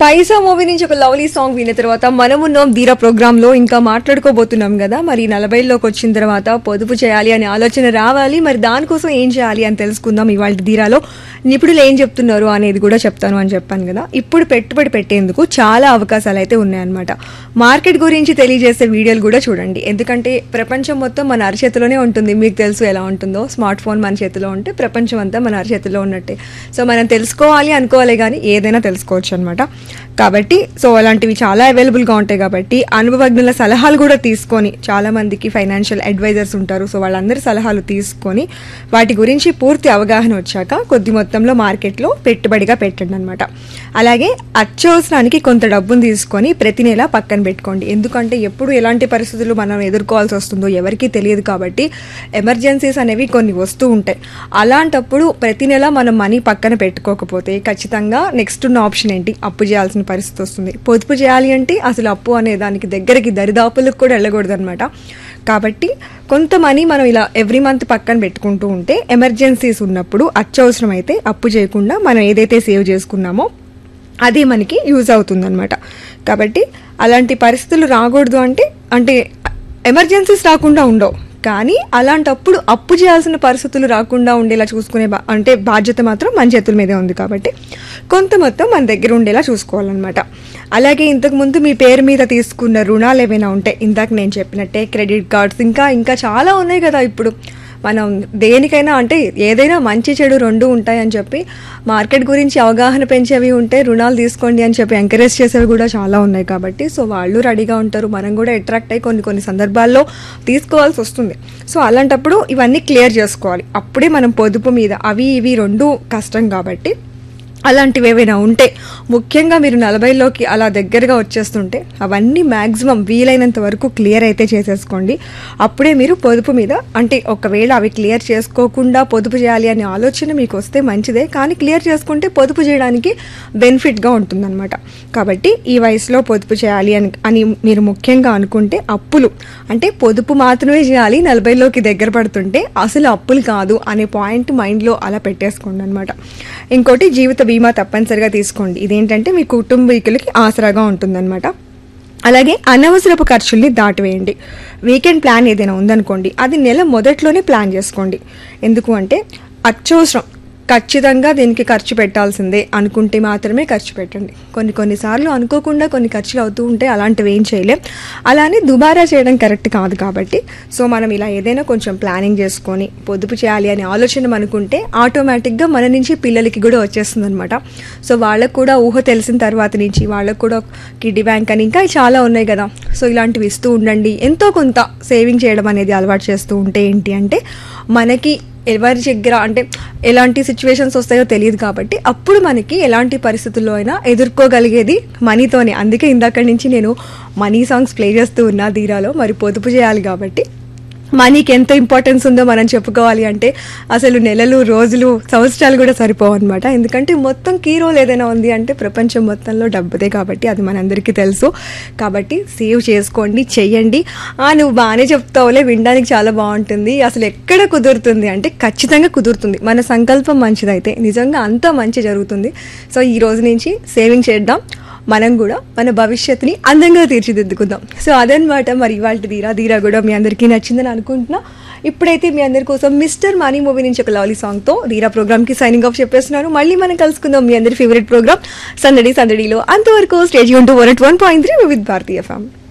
పైసా movie నుంచి ఒక lovely song విన్న తర్వాత మనమున్నాం ధీరా ప్రోగ్రామ్ లో ఇంకా మాట్లాడుకోబోతున్నాం కదా మరి నలభైలోకి వచ్చిన తర్వాత పొదుపు చేయాలి అనే ఆలోచన రావాలి మరి దానికోసం ఏం చేయాలి అని తెలుసుకుందాం ఇవాళ ధీరాలో నిపుణులు ఏం చెప్తున్నారు అనేది కూడా చెప్తాను అని చెప్పాను కదా ఇప్పుడు పెట్టుబడి పెట్టేందుకు చాలా అవకాశాలు అయితే ఉన్నాయన్నమాట మార్కెట్ గురించి తెలియజేసే వీడియోలు కూడా చూడండి ఎందుకంటే ప్రపంచం మొత్తం మన అరచేతిలోనే ఉంటుంది మీకు తెలుసు ఎలా ఉంటుందో స్మార్ట్ ఫోన్ మన చేతిలో ఉంటే ప్రపంచం అంతా మన అరచేతిలో ఉన్నట్టే సో మనం తెలుసుకోవాలి అనుకోవాలి కానీ ఏదైనా తెలుసుకోవచ్చు అనమాట కాబట్టి సో అలాంటివి చాలా అవైలబుల్గా ఉంటాయి కాబట్టి అనుభవజ్ఞుల సలహాలు కూడా తీసుకొని చాలా మందికి ఫైనాన్షియల్ అడ్వైజర్స్ ఉంటారు సో వాళ్ళందరి సలహాలు తీసుకొని వాటి గురించి పూర్తి అవగాహన వచ్చాక కొద్ది మొత్తంలో మార్కెట్లో పెట్టుబడిగా పెట్టండి అనమాట అలాగే అత్యవసరానికి కొంత డబ్బును తీసుకొని ప్రతి నెల పక్కన పెట్టుకోండి ఎందుకంటే ఎప్పుడు ఎలాంటి పరిస్థితులు మనం ఎదుర్కోవాల్సి వస్తుందో ఎవరికీ తెలియదు కాబట్టి ఎమర్జెన్సీస్ అనేవి కొన్ని వస్తూ ఉంటాయి అలాంటప్పుడు ప్రతి నెల మనం మనీ పక్కన పెట్టుకోకపోతే ఖచ్చితంగా నెక్స్ట్ ఉన్న ఆప్షన్ ఏంటి అప్పు చేయాల్సిన పరిస్థితి వస్తుంది పొదుపు చేయాలి అంటే అసలు అప్పు అనే దానికి దగ్గరికి దరిదాపులకు కూడా వెళ్ళకూడదు అనమాట కాబట్టి కొంత మనీ మనం ఇలా ఎవ్రీ మంత్ పక్కన పెట్టుకుంటూ ఉంటే ఎమర్జెన్సీస్ ఉన్నప్పుడు అత్యవసరం అయితే అప్పు చేయకుండా మనం ఏదైతే సేవ్ చేసుకున్నామో అది మనకి యూజ్ అవుతుందన్నమాట కాబట్టి అలాంటి పరిస్థితులు రాకూడదు అంటే అంటే ఎమర్జెన్సీస్ రాకుండా ఉండవు కానీ అలాంటప్పుడు అప్పు చేయాల్సిన పరిస్థితులు రాకుండా ఉండేలా చూసుకునే బా అంటే బాధ్యత మాత్రం మన చేతుల మీదే ఉంది కాబట్టి కొంత మొత్తం మన దగ్గర ఉండేలా చూసుకోవాలన్నమాట అలాగే ఇంతకుముందు మీ పేరు మీద తీసుకున్న రుణాలు ఏమైనా ఉంటాయి ఇందాక నేను చెప్పినట్టే క్రెడిట్ కార్డ్స్ ఇంకా ఇంకా చాలా ఉన్నాయి కదా ఇప్పుడు మనం దేనికైనా అంటే ఏదైనా మంచి చెడు రెండు ఉంటాయని చెప్పి మార్కెట్ గురించి అవగాహన పెంచేవి ఉంటే రుణాలు తీసుకోండి అని చెప్పి ఎంకరేజ్ చేసేవి కూడా చాలా ఉన్నాయి కాబట్టి సో వాళ్ళు రెడీగా ఉంటారు మనం కూడా అట్రాక్ట్ అయ్యి కొన్ని కొన్ని సందర్భాల్లో తీసుకోవాల్సి వస్తుంది సో అలాంటప్పుడు ఇవన్నీ క్లియర్ చేసుకోవాలి అప్పుడే మనం పొదుపు మీద అవి ఇవి రెండు కష్టం కాబట్టి అలాంటివి ఏవైనా ఉంటే ముఖ్యంగా మీరు నలభైలోకి అలా దగ్గరగా వచ్చేస్తుంటే అవన్నీ మ్యాక్సిమం వీలైనంత వరకు క్లియర్ అయితే చేసేసుకోండి అప్పుడే మీరు పొదుపు మీద అంటే ఒకవేళ అవి క్లియర్ చేసుకోకుండా పొదుపు చేయాలి అనే ఆలోచన మీకు వస్తే మంచిదే కానీ క్లియర్ చేసుకుంటే పొదుపు చేయడానికి బెనిఫిట్గా ఉంటుందన్నమాట కాబట్టి ఈ వయసులో పొదుపు చేయాలి అని అని మీరు ముఖ్యంగా అనుకుంటే అప్పులు అంటే పొదుపు మాత్రమే చేయాలి నలభైలోకి దగ్గర పడుతుంటే అసలు అప్పులు కాదు అనే పాయింట్ మైండ్లో అలా పెట్టేసుకోండి అనమాట ఇంకోటి జీవిత బీమా తప్పనిసరిగా తీసుకోండి ఇదేంటంటే మీ కుటుంబీకులకి ఆసరాగా ఉంటుందన్నమాట అలాగే అనవసరపు ఖర్చుల్ని దాటివేయండి వీకెండ్ ప్లాన్ ఏదైనా ఉందనుకోండి అది నెల మొదట్లోనే ప్లాన్ చేసుకోండి ఎందుకు అంటే అత్యవసరం ఖచ్చితంగా దీనికి ఖర్చు పెట్టాల్సిందే అనుకుంటే మాత్రమే ఖర్చు పెట్టండి కొన్ని కొన్నిసార్లు అనుకోకుండా కొన్ని ఖర్చులు అవుతూ ఉంటే అలాంటివి ఏం చేయలేం అలానే దుబారా చేయడం కరెక్ట్ కాదు కాబట్టి సో మనం ఇలా ఏదైనా కొంచెం ప్లానింగ్ చేసుకొని పొదుపు చేయాలి అనే ఆలోచన అనుకుంటే ఆటోమేటిక్గా మన నుంచి పిల్లలకి కూడా వచ్చేస్తుంది అనమాట సో వాళ్ళకు కూడా ఊహ తెలిసిన తర్వాత నుంచి వాళ్ళకు కూడా కిడ్డీ బ్యాంక్ అని ఇంకా చాలా ఉన్నాయి కదా సో ఇలాంటివి ఇస్తూ ఉండండి ఎంతో కొంత సేవింగ్ చేయడం అనేది అలవాటు చేస్తూ ఉంటే ఏంటి అంటే మనకి ఎవరి దగ్గర అంటే ఎలాంటి సిచ్యువేషన్స్ వస్తాయో తెలియదు కాబట్టి అప్పుడు మనకి ఎలాంటి పరిస్థితుల్లో అయినా ఎదుర్కోగలిగేది మనీతోనే అందుకే ఇందాక నుంచి నేను మనీ సాంగ్స్ ప్లే చేస్తూ ఉన్నా ధీరాలో మరి పొదుపు చేయాలి కాబట్టి మనీకి ఎంత ఇంపార్టెన్స్ ఉందో మనం చెప్పుకోవాలి అంటే అసలు నెలలు రోజులు సంవత్సరాలు కూడా సరిపోవు అనమాట ఎందుకంటే మొత్తం కీ రోల్ ఏదైనా ఉంది అంటే ప్రపంచం మొత్తంలో డబ్బుదే కాబట్టి అది మనందరికీ తెలుసు కాబట్టి సేవ్ చేసుకోండి చెయ్యండి ఆ నువ్వు బాగానే చెప్తావులే వినడానికి చాలా బాగుంటుంది అసలు ఎక్కడ కుదురుతుంది అంటే ఖచ్చితంగా కుదురుతుంది మన సంకల్పం మంచిదైతే నిజంగా అంతా మంచి జరుగుతుంది సో ఈ రోజు నుంచి సేవింగ్ చేద్దాం మనం కూడా మన భవిష్యత్తుని అందంగా తీర్చిదిద్దుకుందాం సో అదనమాట మరి ఇవాళ ధీరా ధీరా కూడా మీ అందరికీ నచ్చిందని అనుకుంటున్నా ఇప్పుడైతే మీ అందరి కోసం మిస్టర్ మనీ మూవీ నుంచి ఒక లవ్లీ సాంగ్తో ధీరా ప్రోగ్రామ్కి సైనింగ్ ఆఫ్ చెప్పేస్తున్నాను మళ్ళీ మనం కలుసుకుందాం మీ అందరి ఫేవరెట్ ప్రోగ్రామ్ సందడి సందడిలో అంతవరకు స్టేజ్ ఉంటూ one one point three with భారతీయ ఫ్యామిలీ